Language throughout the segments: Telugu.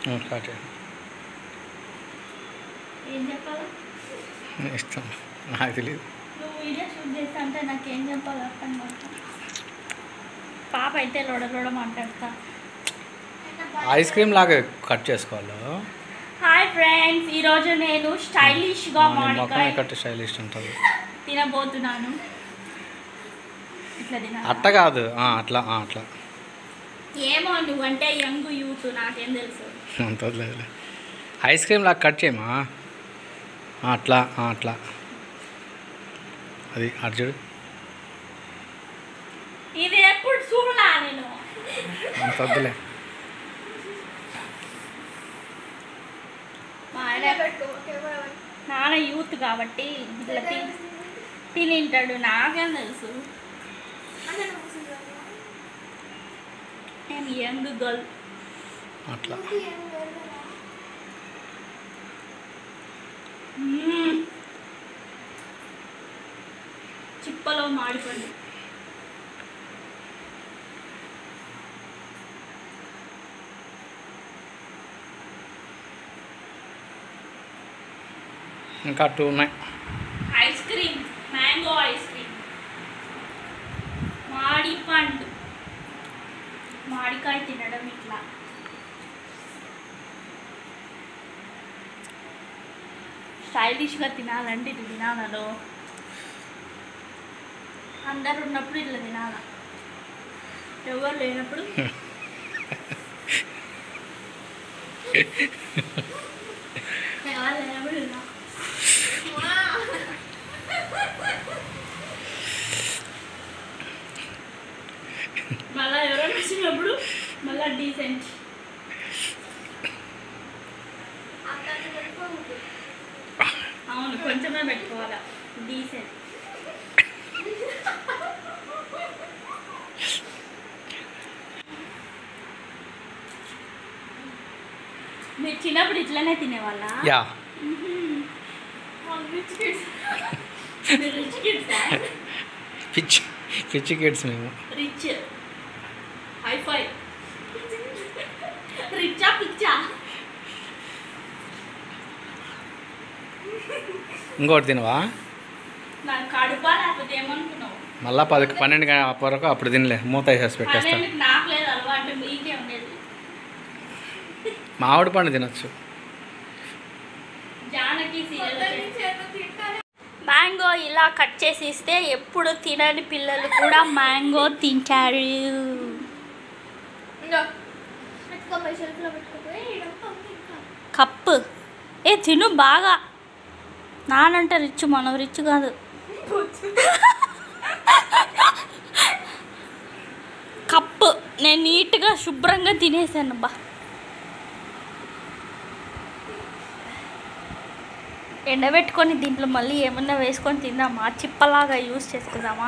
స్టార్ట్ చేయండి ఏం చెప్పాలా ఇష్టం నాకు తెలియదు నువ్వు వీడియో షూట్ చేస్తా అంటే నాకేం చెప్పాలి అర్థం కాదు పాప అయితే లోడ లోడ మాట్లాడతా ఐస్ క్రీమ్ లాగా కట్ చేసుకోవాలి హాయ్ ఫ్రెండ్స్ ఈరోజు నేను స్టైలిష్గా మొక్కనే మామిడికాయ కట్ స్టైలిష్ ఉంటుంది తినబోతున్నాను ఇట్లా తిన అట్ట కాదు ఆ, అట్లా ఆ, అట్లా ఏమో నువ్వంటే యంగ్ యూత్ నాకేం తెలుసు అంత వదిలేదులే ఐస్ క్రీమ్ లాగా కట్ చేయమా ఆ, అట్లా ఆ, అట్లా అది అటు చూడు ఇది ఎప్పుడు చూడలా నేను అంత వద్దులే మా ఆయన నాన్న యూత్ కాబట్టి ఇట్లా తిని తినింటాడు నాకేం తెలుసు నేను యంగ్ గర్ల్ అట్లా చిప్పలో మాడిపండు ఇంకా టూ ఉన్నాయి ice cream mango ice cream మాడి పండు మామిడికాయ తినడం ఇట్లా స్టైలిష్గా తినాలంటే ఇది తినాలలో అందరు ఉన్నప్పుడు ఇట్లా తినాల ఎవరు లేనప్పుడు ఎవరు లేనప్పుడు ఇలా మళ్ళా ఎవరైనా వచ్చినప్పుడు మళ్ళా డీసెంట్ అవును కొంచెమే పెట్టుకోవాలా డీసెంట్ మీరు చిన్నప్పుడు ఇట్లనే తినేవాళ్ళ yeah rich kids rich kids పిచ్చి పిచ్చి కిడ్స్ మేము రిచ్ హైఫై రిచ్చా పిచ్చా ఇంకోటి తినవా నాకు కడుపా లేకపోతే ఏమనుకున్నావు మళ్ళా పది పన్నెండు గంటల వరకు అప్పుడు తినలే మూత వేసేసి పెట్టేస్తా పన్నెండుకి నాకు లేదు అలవాటు మీకే ఉండేది మామిడి పండు తినొచ్చు జానకి మ్యాంగో ఇలా కట్ చేసి ఇస్తే ఎప్పుడు తినని పిల్లలు కూడా మ్యాంగో తింటారు కప్పు ఏ తిను బాగా నానంటే రిచ్ మనం రిచ్ కాదు కప్పు నేను నీట్గా శుభ్రంగా తినేసాను బా ఎండబెట్టుకొని దీంట్లో మళ్ళీ ఏమన్నా వేసుకొని తిందామా చిప్పలాగా యూస్ చేసుకుందామా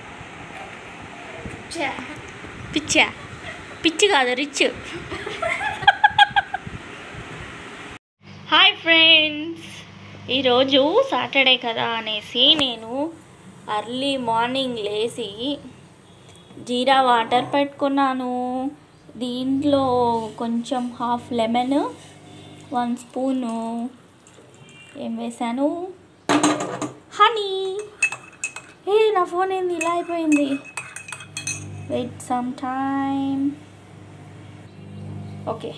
పిచ్చా పిచ్చి కాదు రిచ్ హాయ్ ఫ్రెండ్స్ ఈరోజు సాటర్డే కదా అనేసి నేను అర్లీ మార్నింగ్ లేచి జీరా వాటర్ పెట్టుకున్నాను దీంట్లో కొంచెం హాఫ్ లెమన్ వన్ స్పూను ఏం వేసాను హనీ ఏ నా ఫోన్ ఏంది ఇలా అయిపోయింది వెయిట్ సమ్ టైమ్ ఓకే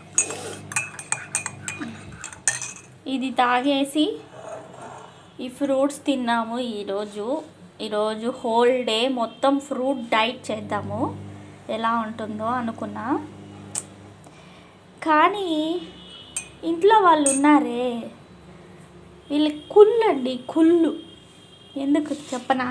ఇది తాగేసి ఈ ఫ్రూట్స్ తిన్నాము ఈరోజు ఈరోజు హోల్ డే మొత్తం ఫ్రూట్ డైట్ చేద్దాము ఎలా ఉంటుందో అనుకున్నా కానీ ఇంట్లో వాళ్ళు ఉన్నారే వీళ్ళకి కుళ్ళు అండి కుళ్ళు ఎందుకు చెప్పనా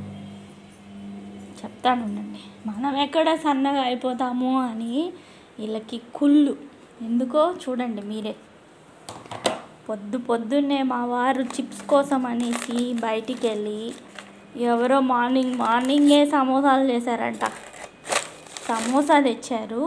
చెప్తాను ఉండండి మనం ఎక్కడ సన్నగా అయిపోతాము అని వీళ్ళకి కుళ్ళు ఎందుకో చూడండి మీరే పొద్దు పొద్దున్నే మా వారు చిప్స్ కోసం అనేసి బయటికి వెళ్ళి ఎవరో మార్నింగ్ మార్నింగే సమోసాలు చేశారంట సమోసా తెచ్చారు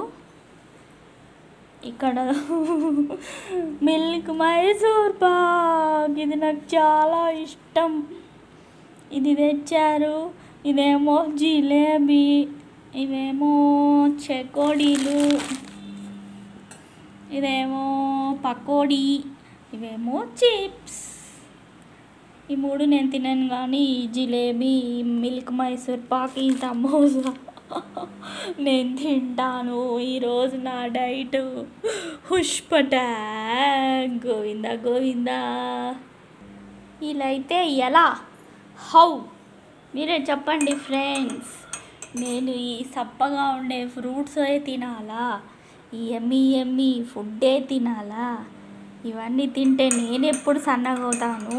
ఇక్కడ మిల్క్ మైసూర్ పాక్ ఇది నాకు చాలా ఇష్టం ఇది తెచ్చారు ఇదేమో జిలేబీ ఇవేమో చెకోడీలు ఇదేమో పకోడీ ఇవేమో చిప్స్ ఈ మూడు నేను తినను కానీ ఈ జిలేబీ ఈ మిల్క్ మైసూర్ పాక్ ఈ సమోసా నేను తింటాను ఈరోజు నా డైట్ హుష్పటా గోవింద గోవింద ఇలా అయితే ఎలా హౌ మీరే చెప్పండి ఫ్రెండ్స్ నేను ఈ సప్పగా ఉండే ఫ్రూట్సే తినాలా ఈ ఎమ్మి ఎమ్మి ఫుడ్డే తినాలా ఇవన్నీ తింటే నేను ఎప్పుడు సన్నగా అవుతాను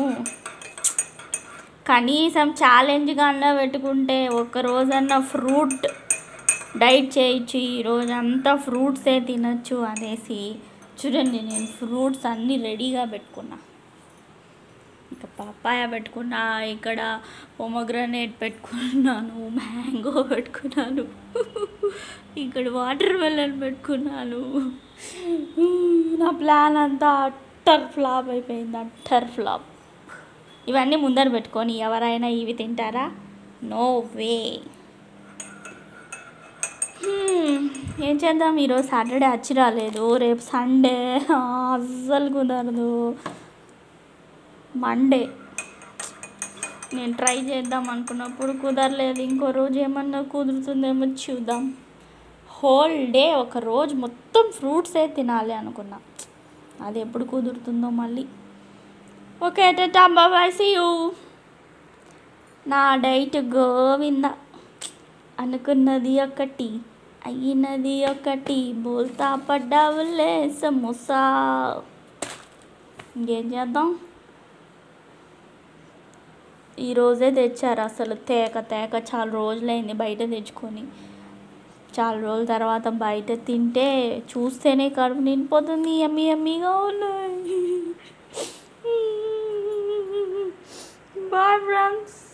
కనీసం ఛాలెంజ్గా అన్నా పెట్టుకుంటే ఒక రోజన్నా ఫ్రూట్ డైట్ చేయొచ్చు ఈ రోజంతా ఫ్రూట్సే తినచ్చు అనేసి చూడండి నేను ఫ్రూట్స్ అన్నీ రెడీగా పెట్టుకున్నా ఇంకా పప్పాయ పెట్టుకున్నా ఇక్కడ పొమగ్రనేట్ పెట్టుకున్నాను మ్యాంగో పెట్టుకున్నాను ఇక్కడ వాటర్ మెలన్ పెట్టుకున్నాను నా ప్లాన్ అంతా అట్టర్ ఫ్లాప్ అయిపోయింది అట్టర్ ఫ్లాప్ ఇవన్నీ ముందర పెట్టుకొని ఎవరైనా ఇవి తింటారా నో వే ఏం చేద్దాం ఈరోజు సాటర్డే వచ్చి రాలేదు రేపు సండే అస్సలు కుదరదు మండే నేను ట్రై చేద్దాం అనుకున్నప్పుడు కుదరలేదు ఇంకో రోజు ఏమన్నా కుదురుతుందేమో చూద్దాం హోల్ డే ఒక రోజు మొత్తం ఫ్రూట్సే తినాలి అనుకున్నా అది ఎప్పుడు కుదురుతుందో మళ్ళీ ఓకే టాటా బాబాయ్ సీ యూ నా డైట్ గోవింద అనుకున్నది ఒకటి అయినది ఒకటి బోల్తా పడ్డావులే సమోసా ఇంకేం చేద్దాం ఈరోజే తెచ్చారు అసలు తేక తేక చాలా రోజులైంది బయట తెచ్చుకొని చాలా రోజుల తర్వాత బయట తింటే చూస్తేనే కడుపు నిండిపోతుంది ఎమ్మి ఎమ్మిగా ఉన్నాయి బాయ్ ఫ్రెండ్స్